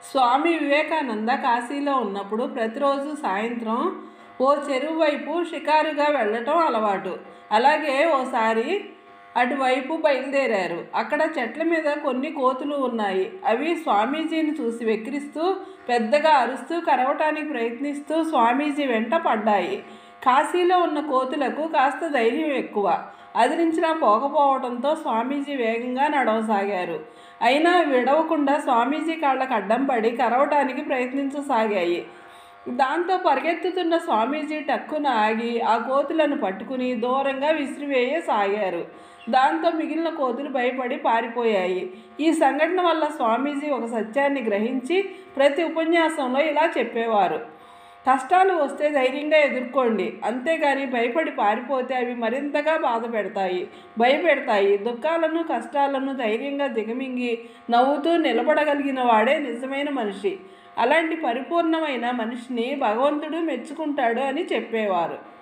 స్వామి వివేకానంద కాశీలో ఉన్నప్పుడు ప్రతిరోజు సాయంత్రం ఓ చెరువు వైపు షికారుగా వెళ్ళటం అలవాటు అలాగే ఓసారి అటువైపు బయలుదేరారు అక్కడ చెట్ల మీద కొన్ని కోతులు ఉన్నాయి అవి స్వామీజీని చూసి వెక్కిరిస్తూ పెద్దగా అరుస్తూ కరవటానికి ప్రయత్నిస్తూ స్వామీజీ వెంట పడ్డాయి కాశీలో ఉన్న కోతులకు కాస్త ధైర్యం ఎక్కువ అదిరించినా పోకపోవడంతో స్వామీజీ వేగంగా నడవసాగారు అయినా విడవకుండా స్వామీజీ కాళ్ళకు అడ్డం పడి కరవటానికి ప్రయత్నించసాగాయి దాంతో పరిగెత్తుతున్న స్వామీజీ టక్కున ఆగి ఆ కోతులను పట్టుకుని దూరంగా విసిరివేయసాగారు దాంతో మిగిలిన కోతులు భయపడి పారిపోయాయి ఈ సంఘటన వల్ల స్వామీజీ ఒక సత్యాన్ని గ్రహించి ప్రతి ఉపన్యాసంలో ఇలా చెప్పేవారు కష్టాలు వస్తే ధైర్యంగా ఎదుర్కోండి అంతేగాని భయపడి పారిపోతే అవి మరింతగా బాధ పెడతాయి భయపెడతాయి దుఃఖాలను కష్టాలను ధైర్యంగా దిగమింగి నవ్వుతూ నిలబడగలిగిన వాడే నిజమైన మనిషి అలాంటి పరిపూర్ణమైన మనిషిని భగవంతుడు మెచ్చుకుంటాడు అని చెప్పేవారు